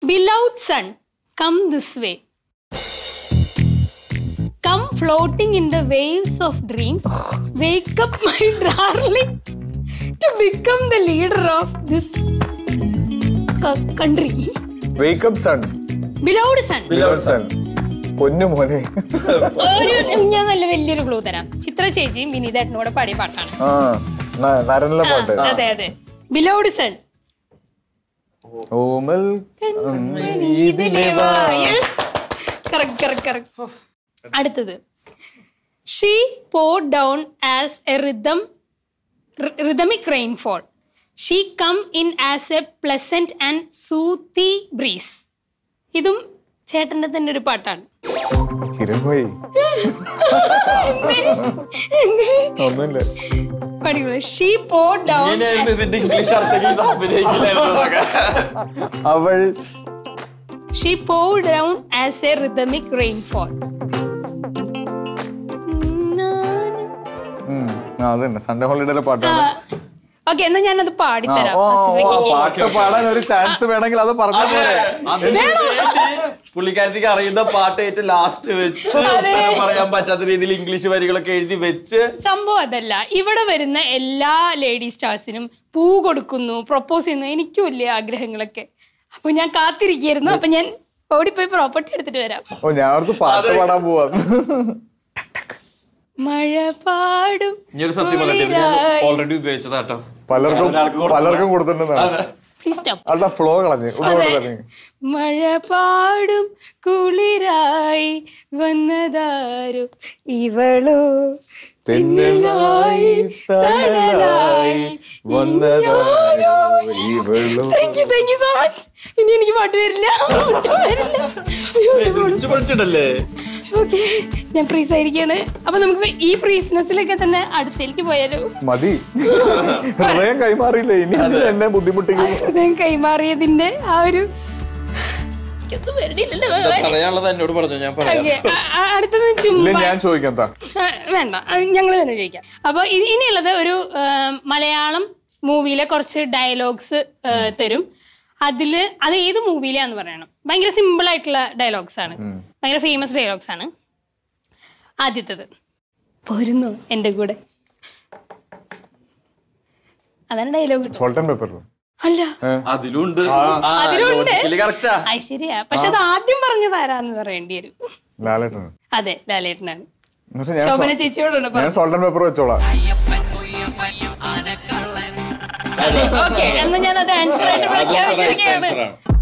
Beloved son come this way come floating in the waves of dreams wake up my darling to become the leader of this country wake up son beloved son son പൊന്നു മോനെ ഒരു ഞാൻ നല്ല വലിയൊരു clue തരാം ചിത്ര ചേച്ചിയും വിനീതേട്ടനും കൂടെ പാടിയ പാട്ടാണ് ആ ന- നരനിലെ പാട്ട് അതെ അതെ ബിലൗഡ് സൺ ഓമൽ ഇതിലെ വാ. അടുത്തത് she pour down as a rhythm rhythmic rainfall she come in as a pleasant and soothing breeze ഇതും ചേട്ടന്റെ തന്നെ ഒരു പാട്ടാണ് കിരൺ ഭായി ഒന്നുമില്ല പഠിക്കുന്നത് ഷീ പോ ഡൗൺ ഇങ്ങനെയായിരുന്നു ഇതിന്റെ ഇംഗ്ലീഷ് അർത്ഥത്തിൽ ഇത് അഭിനയിക്കില്ലായിരുന്നതൊക്കെ. അവൾ she pour down as a rhythmic rainfall ഉം, ആ, അതന്നെ സൺഡേ ഹോളിഡേയിലെ പാട്ടാണ് ഓക്കെ എന്നാ ഞാനത് ആ, പാടിത്തരാം ഓ, ഓ, ആ പാട്ട് പാടാൻ ഒരു ചാൻസ് വേണമെങ്കിൽ അത് പറഞ്ഞ പോലെ അത് കേട്ട് പുള്ളിക്കാരത്തിക്ക് അറിയുന്ന പാട്ട് ഏറ്റവും ലാസ്റ്റ് വെച്ച് ഉത്തരം പറയാൻ പറ്റാത്ത രീതിയിൽ ഇംഗ്ലീഷ് വരികളൊക്കെ എഴുതി വെച്ച് സംഭവം അതല്ല ഇവിടെ വരുന്ന എല്ലാ ലേഡി സ്റ്റാർസിനും പൂ കൊടുക്കുന്നു പ്രൊപ്പോസ് ചെയ്യുന്നു എനിക്കും വലിയ ആഗ്രഹങ്ങളൊക്കെ അപ്പൊ ഞാൻ കാത്തിരിക്കായിരുന്നു അപ്പൊ ഞാൻ ഓടിപ്പോയി പ്രോപ്പർട്ടി എടുത്തിട്ട് വരാം ഓ ഞാൻ അവർക്ക് പാട്ട് പാടാൻ പോവാന്ന് മഴ പാടും ഇനിയൊരു സത്യം പറയട്ടെ ഇത് ഞാൻ ഓൾറെഡി ഉപയോഗിച്ചതാട്ടോ പലർക്കും പലർക്കും കൊടുത്തിട്ടുണ്ടെന്നാണ് പ്ലീസ് സ്റ്റോപ്പ് അവളുടെ ഫ്ലോ കളഞ്ഞ് ഒന്നുകൂടെ തന്നെ മഴ പാടും കുളിരായി വന്നതാരു ഇവളോ തെന്നലായി തണലായി വന്നതാരോ ഇവളോ thank you thank you so much ഇനി എനിക്ക് പാട്ട് വരില്ല ഒട്ടും വരില്ല അയ്യോ, ഇത് പോണു. പഠിച്ചിട്ടല്ലേ ഓക്കെ ഞാൻ ഫ്രീസ് ആയിരിക്കാണ് അപ്പൊ നമുക്ക് ഈ ഫ്രീസ്നെസ്സിലൊക്കെ തന്നെ അടുത്തേക്ക് പോയാലോ മതി ഹൃദയം കൈമാറിയില്ലേ ഇനി എന്തിനാ എന്നെ ബുദ്ധിമുട്ടിക്കും ഹൃദയം കൈമാറിയതിന്റെ ആ ഒരു എനിക്കൊന്നും വരണില്ലല്ലോ ഭഗവാൻ. പറയാനുള്ളത് എന്നോട് പറഞ്ഞു ഞാൻ പറയാം Okay, ആ- ആ- അടുത്തത് ഇല്ല ചുമ്മാ ഞാൻ ചോദിക്കാം താ ആ, വേണ്ട ഞങ്ങൾ തന്നെ ചോദിക്കാം അപ്പോൾ ഇനിയുള്ളത് ഒരു ആ, മലയാളം മൂവിയിലെ കുറച്ച് ഡയലോഗ്സ് തരും അതിൽ അത് ഏത് മൂവിയിലാന്ന് പറയണം ഭയങ്കര സിമ്പിൾ ആയിട്ടുള്ള ഡയലോഗ്സ് ആണ് ഭയങ്കര ഫേമസ് ഡയലോഗ്സ് ആണ് ആദ്യത്തത് പോരുന്നു എൻ്റെ കൂടെ അതാണ് ഡയലോഗ് സോൾട്ട് ആൻഡ് പെപ്പറിലും അല്ല അതിലുണ്ട് അതിലുണ്ട്. കറക്റ്റാ അത് ശരിയാ പക്ഷെ അത് ആദ്യം പറഞ്ഞത് ആരാന്ന് പറയേണ്ടി വരും ലാലേട്ടന് അതെ ലാലേട്ടനാണ് എന്നിട്ട് ഞാൻ ശോഭന ചേച്ചിയോടാണ് ഞാൻ സോൾട്ട് ആൻഡ് പെപ്പർ വെച്ചോളാം ഓക്കെ എന്നാ ഞാൻ അത് ആൻസർ ആയിട്ട് പ്രഖ്യാപിച്ചിരിക്കുകയാണ്